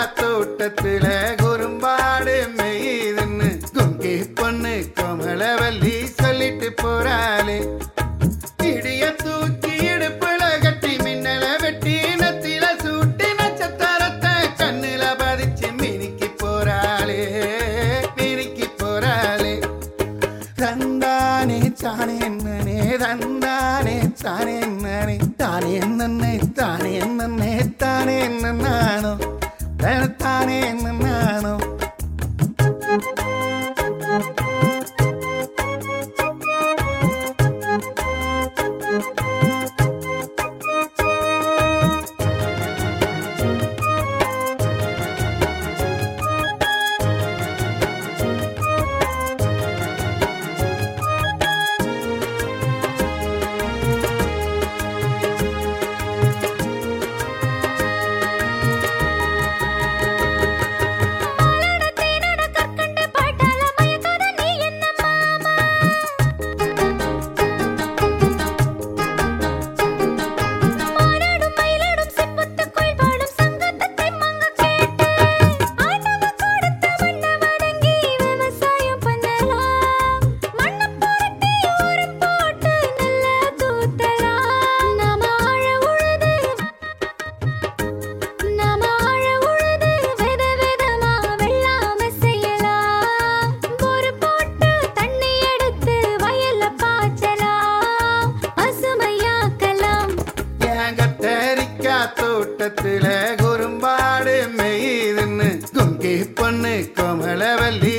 தோட்டத்துல குறும்பாடு மெய்துன்னு குங்கி பொண்ணு கோமலவல்லி சொல்லிட்டு போறாளே இடிய தூக்கி இடுப்புல கட்டி மின்னல வெட்டி நத்தில சூட்டி நட்சத்திரத்தை கண்ணுல பதிச்சு மினிக்கி போறாளே மினிக்கி போறாளே தந்தானே தானே என்னனே தந்தானே தானே என்னனே தானே என்னன்னே தானே என்னன்னே தானே என்ன நானோ தானே என்ன நானோ பாலாட தேனாட கற்கண்டு பாட்டால மயக்காத நீ என்ன மாமா மானாடும் மயிலாடும் செப்புத்துக்குள் வாழும் சங்கத்தத்தை மங்க கேட்டு ஆண்டவன் கொடுத்த மண்ணை வணங்கி விவசாயம் பண்ணலாம் மண்ணை புரட்டி உரம் போட்டு நல்லா தூத்தலாம் நாம ஆழ உழுது நாம ஆழ உழுது வித விதமா வெள்ளாம செய்யலாம் போர் போட்டு தண்ணி எடுத்து வயல்ல பாய்ச்சலாம் பசுமையாக்கலாம் என் கத்தரிக்கா தோட்டத்துல குறும்பாடு மெய்துன்னு குங்கி பொண்ணு கோமலவல்லி